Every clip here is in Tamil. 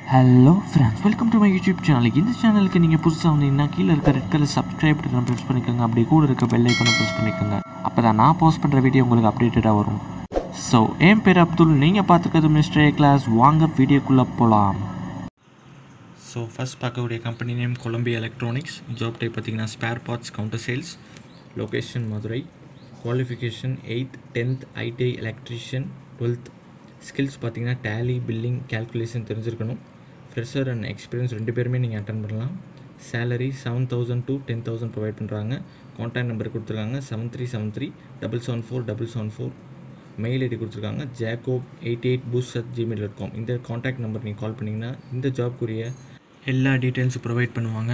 hello friends welcome to my YouTube channel இந்த சேனலுக்கு நீங்கள் புதுசாக வந்தீங்கன்னா கீழே இருக்க red colour subscribe button press பண்ணிக்கோங்க அப்படி கூட இருக்க பெல் ஐக்கனை ப்ரெஸ் பண்ணிக்கோங்க அப்போ தான் நான் போஸ்ட் பண்ணுற வீடியோ உங்களுக்கு அப்டேட்டடாக வரும் ஸோ என் பேர் அப்துல் நீங்கள் பார்த்துக்கிறது மிஸ்டர் ஏ கிளாஸ் வாங்க வீடியோக்குள்ளே போகலாம் ஸோ ஃபஸ்ட் பார்க்கக்கூடிய company name Columbia Electronics job type பார்த்தீங்கன்னா spare parts counter sales location Madurai qualification eighth tenth ITI electrician twelfth skills பார்த்தீங்கன்னா டேலி பில்லிங் கேல்குலேஷன் தெரிஞ்சிருக்கணும் ஃப்ரெஷர் அண்ட் எக்ஸ்பீரியன்ஸ் ரெண்டு பேருமே நீங்கள் அட்டன் பண்ணலாம் salary seven thousand to ten thousand provide பண்ணுறாங்க கான்டாக்ட் நம்பர் கொடுத்துருக்காங்க seven three seven three double seven four double seven four mail ID கொடுத்துருக்காங்க Jacob eight eight boos at Gmail dot com இந்த காண்டாக்ட் நம்பர் நீங்கள் கால் பண்ணிங்கன்னா இந்த ஜாப்க்குரிய எல்லா டீட்டெயில்ஸும் ப்ரொவைட் பண்ணுவாங்க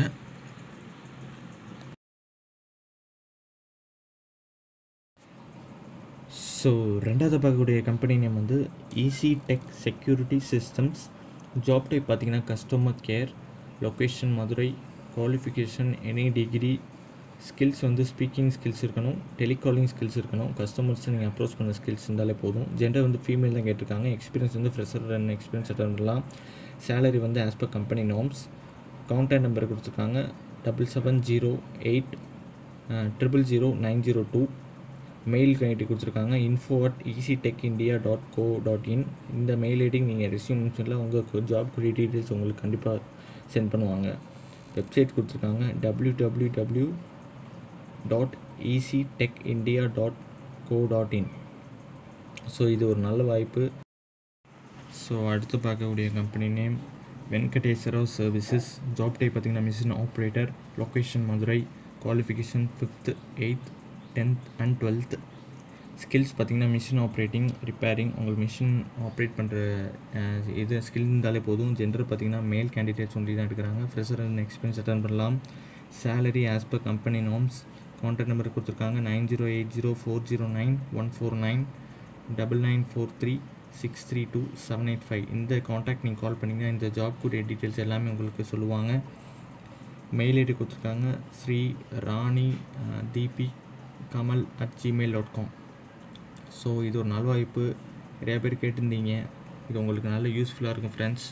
ஸோ ரெண்டாவது பார்க்கக்கூடிய கம்பெனி நேம் வந்து Easy Tech Security Systems job type பார்த்தீங்கன்னா customer care location Madurai qualification any degree skills வந்து ஸ்பீக்கிங் ஸ்கில்ஸ் இருக்கணும் டெலிகாலிங் ஸ்கில்ஸ் இருக்கணும் கஸ்டமர்ஸ் நீங்கள் அப்ரோச் பண்ண ஸ்கில்ஸ் இருந்தாலே போதும் ஜெண்டர் வந்து ஃபீமேல் தான் கேட்டிருக்காங்க எக்ஸ்பீரியன்ஸ் வந்து ஃப்ரெஷர் அண்ட் எக்ஸ்பீரியன்ஸ் அட்டன் பண்ணலாம் சேலரி வந்து as per company norms contact number கொடுத்துருக்காங்க double seven zero eight triple zero nine zero two mail ID கொடுத்துருக்காங்க info at Easy Tech India dot co dot in இந்த மெயில் ஐடிக்கு நீங்கள் ரெஸ்யூம் மென்ஷனில் உங்கள் ஜாப் குறி டீட்டெயில்ஸ் உங்களுக்கு கண்டிப்பாக சென்ட் பண்ணுவாங்க வெப்சைட் கொடுத்துருக்காங்க W W W dot Easy Tech India dot co dot in so இது ஒரு நல்ல வாய்ப்பு ஸோ அடுத்து பார்க்கக்கூடிய company name Venkateswara services job type பார்த்தீங்கன்னா machine operator location Madurai qualification fifth eighth tenth and twelfth skills பார்த்தீங்கன்னா மிஷின் ஆப்ரேட்டிங் ரிப்பேரிங் உங்கள் மிஷின் ஆப்ரேட் பண்ணுற இது ஸ்கில் இருந்தாலே போதும் ஜெண்டர் பார்த்தீங்கன்னா மேல் கேண்டிடேட்ஸ் ஒன்லி தான் எடுக்கிறாங்க ஃப்ரெஷர் அண்ட் எக்ஸ்பீரியன்ஸ் அட்டன் பண்ணலாம் salary as per company norms contact number கொடுத்துருக்காங்க nine zero eight zero four zero nine one four nine double nine four three six three two seven eight five இந்த காண்டாக்ட் நீங்கள் கால் பண்ணிங்கன்னா இந்த ஜாப் கூடிய டீட்டெயில்ஸ் எல்லாமே உங்களுக்கு சொல்லுவாங்க மெயில் ஐடி கொடுத்துருக்காங்க Sri Rani DP Kamal at Gmail dot com so இது ஒரு நல்ல வாய்ப்பு நிறையா பேர் கேட்டிருந்தீங்க இது உங்களுக்கு நல்ல யூஸ்ஃபுல்லாக இருக்கும் ஃப்ரெண்ட்ஸ்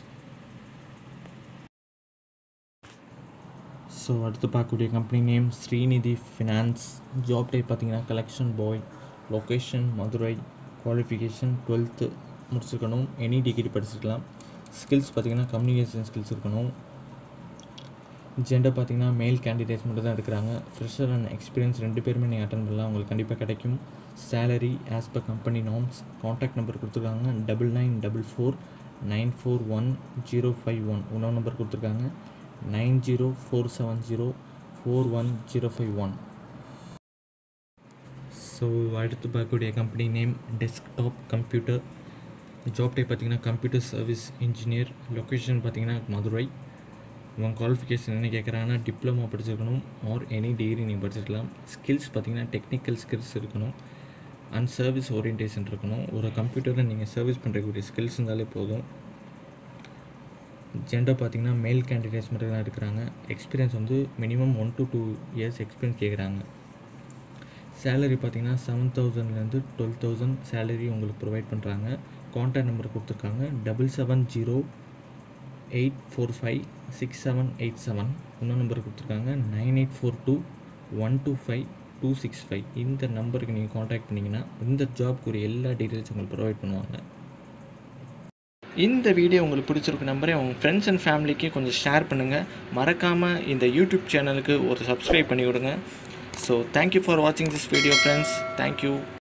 ஸோ அடுத்து பார்க்கக்கூடிய company name Srinidhi Finance job type பார்த்தீங்கன்னா collection boy location Madurai qualification twelfth முடிச்சிருக்கணும் எனி டிகிரி படிச்சிருக்கலாம் ஸ்கில்ஸ் பார்த்தீங்கன்னா கம்யூனிகேஷன் ஸ்கில்ஸ் இருக்கணும் ஜெண்டர் பார்த்தீங்கன்னா மேல் கேண்டிடேட்ஸ் மட்டும் தான் எடுக்கிறாங்க ஃப்ரெஷர் அண்ட் எக்ஸ்பீரியன்ஸ் ரெண்டு பேருமே நீங்கள் அட்டன் பண்ணலாம் உங்களுக்கு கண்டிப்பாக கிடைக்கும் salary as per company norms contact number கொடுத்துருக்காங்க double nine double four nine four one zero five one இன்னொரு நம்பர் கொடுத்துருக்காங்க nine zero four seven zero four one zero five one so அடுத்து பார்க்கக்கூடிய company name Desktop Computer job type பார்த்தீங்கன்னா கம்ப்யூட்டர் சர்வீஸ் இன்ஜினியர் லொக்கேஷன் பார்த்தீங்கன்னா மதுரை உங்கள் குவாலிஃபிகேஷன் என்ன கேட்குறாங்கன்னா டிப்ளமோ படிச்சிருக்கணும் ஆர் எனி டிகிரி நீங்கள் படிச்சிருக்கலாம் ஸ்கில்ஸ் பார்த்தீங்கன்னா டெக்னிக்கல் ஸ்கில்ஸ் இருக்கணும் அண்ட் சர்வீஸ் ஓரியன்டேஷன் இருக்கணும் ஒரு கம்ப்யூட்டரில் நீங்கள் சர்வீஸ் பண்ணுறக்கூடிய ஸ்கில்ஸ் இருந்தாலே போதும் ஜெண்டர் பார்த்தீங்கன்னா மேல் கேண்டிடேட்ஸ் மட்டும் தான் இருக்கிறாங்க எக்ஸ்பீரியன்ஸ் வந்து minimum one to two years experience கேட்குறாங்க சேலரி பார்த்தீங்கன்னா செவன் தௌசண்ட்லேருந்து டுவெல் தௌசண்ட் சேலரி உங்களுக்கு ப்ரொவைட் பண்ணுறாங்க கான்டாக்ட் நம்பர் கொடுத்துருக்காங்க double seven zero eight four five six seven eight seven இன்னொரு நம்பர் கொடுத்துருக்காங்க nine eight four two one two five two six five இந்த நம்பருக்கு நீங்கள் காண்டாக்ட் பண்ணிங்கன்னா இந்த ஜாப்க்குரிய எல்லா டீட்டெயில்ஸும் உங்களுக்கு ப்ரொவைட் பண்ணுவாங்க இந்த வீடியோ உங்களுக்கு பிடிச்சிருக்கு நம்பரே உங்கள் ஃப்ரெண்ட்ஸ் அண்ட் ஃபேமிலிக்கு கொஞ்சம் ஷேர் பண்ணுங்கள் மறக்காமல் இந்த யூடியூப் சேனலுக்கு ஒரு சப்ஸ்கிரைப் பண்ணி விடுங்க ஸோ தேங்க்யூ ஃபார் வாட்சிங் திஸ் வீடியோ ஃப்ரெண்ட்ஸ் தேங்க்யூ